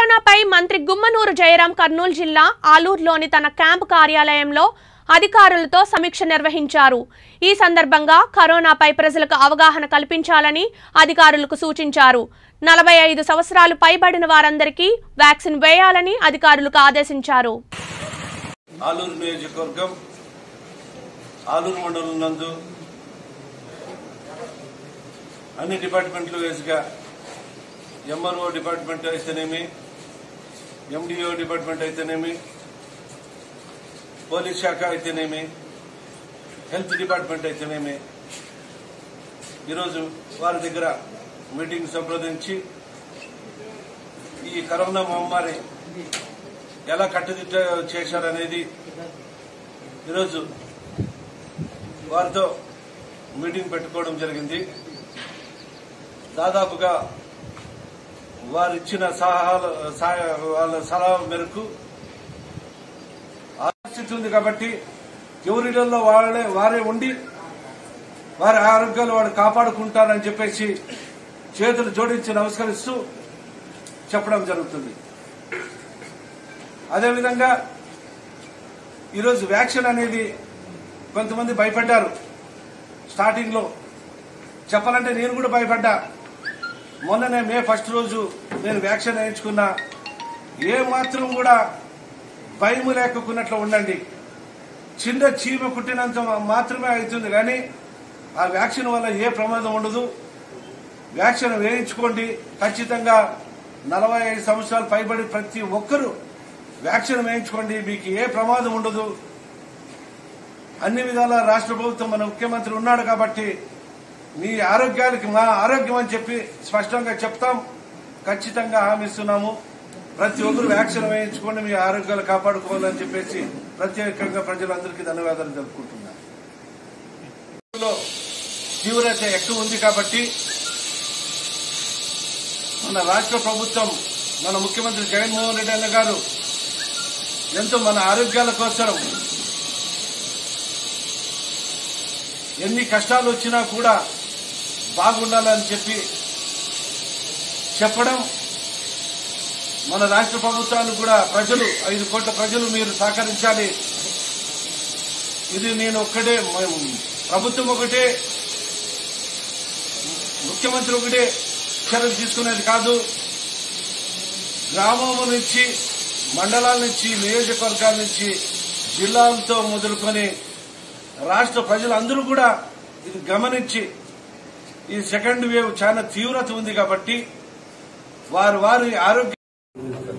కరోనాపై మంత్రి గుమ్మనూరు జయరాం కర్నూలు జిల్లా ఆలూరులోని తన క్యాంపు కార్యాలయంలో అధికారులతో సమీక్ష నిర్వహించారు ఈ సందర్భంగా కరోనాపై ప్రజలకు అవగాహన కల్పించాలని అధికారులకు సూచించారు నలభై ఐదు సంవత్సరాలు పైబడిన వారందరికీ వ్యాక్సిన్ వేయాలని అధికారులకు ఆదేశించారు ఆలూరు నియోజకవర్గం ఆలూరు మండలం నందు అన్ని డిపార్ట్మెంట్లు వేసుగా ఎంఆర్ఓ డిపార్ట్మెంట్ అయితేనేమి ఎండిఓ డిపార్ట్మెంట్ అయితేనేమి పోలీస్ శాఖ అయితేనేమి హెల్త్ డిపార్ట్మెంట్ అయితేనేమి ఈరోజు వారి దగ్గర మీటింగ్ సంప్రదించి ఈ కరోనా మహమ్మారి ఎలా కట్టుదిట్ట చేశారనేది ఈరోజు వారితో మీటింగ్ పెట్టుకోవడం జరిగింది దాదాపుగా వారిచ్చిన సలహాలు సహాయ- వాళ్ళ సలహా మేరకు పరిస్థితి ఉంది కాబట్టి ఎవరిలో వాళ్ళే వారే ఉండి వారి ఆరోగ్యాలు వాడు కాపాడుకుంటారని చెప్పేసి చేతులు జోడించి నమస్కరిస్తూ చెప్పడం జరుగుతుంది అదేవిధంగా ఈరోజు వ్యాక్సిన్ అనేది కొంతమంది భయపడ్డారు స్టార్టింగ్ లో చెప్పాలంటే నేను కూడా భయపడ్డా మొన్ననే మే ఫస్ట్ రోజు నేను వ్యాక్సిన్ వేయించుకున్నా ఏ మాత్రం కూడా భయము లేకున్నట్లు ఉండండి చిన్న చీమ కుట్టినంత మాత్రమే అవుతుంది కానీ ఆ వ్యాక్సిన్ వల్ల ఏ ప్రమాదం ఉండదు వ్యాక్సిన్ వేయించుకోండి ఖచ్చితంగా నలభై ఐదు సంవత్సరాలు పైబడి ప్రతి ఒక్కరూ వ్యాక్సిన్ వేయించుకోండి మీకు ఏ ప్రమాదం ఉండదు అన్ని విధాల రాష్ట్ర ప్రభుత్వం మన ముఖ్యమంత్రి ఉన్నాడు కాబట్టి మీ ఆరోగ్యానికి మా ఆరోగ్యం అని చెప్పి స్పష్టంగా చెప్తాం ఖచ్చితంగా హామీ ఇస్తున్నాము ప్రతి ఒక్కరు వ్యాక్సిన్ వేయించుకోండి మీ ఆరోగ్యాలు కాపాడుకోవాలని చెప్పేసి ప్రత్యేకంగా ప్రజలందరికీ ధన్యవాదాలు తెలుపుకుంటున్నాను లో తీవ్రత ఎక్కువ ఉంది కాబట్టి మన రాష్ట్ర ప్రభుత్వం మన ముఖ్యమంత్రి జగన్మోహన్ రెడ్డి అన్న గారు ఎంతో మన ఆరోగ్యాల కోసం ఎన్ని కష్టాలు వచ్చినా కూడా బాగుండాలని చెప్పి చెప్పడం మన రాష్ట్ర ప్రభుత్వాన్ని కూడా ప్రజలు ఐదు కోట్ల ప్రజలు మీరు సహకరించాలి ఇది నేను ఒక్కటే మ- ప్రభుత్వం ఒకటే ముఖ్యమంత్రి ఒకటే చర్యలు తీసుకునేది కాదు గ్రామం నుంచి మండలాల నుంచి నియోజకవర్గాల నుంచి జిల్లాలతో మొదలుకొని రాష్ట్ర ప్రజలందరూ కూడా ఇది గమనించి ఈ సెకండ్ వేవ్ చాలా తీవ్రత ఉంది కాబట్టి వారు వారి ఆరోగ్య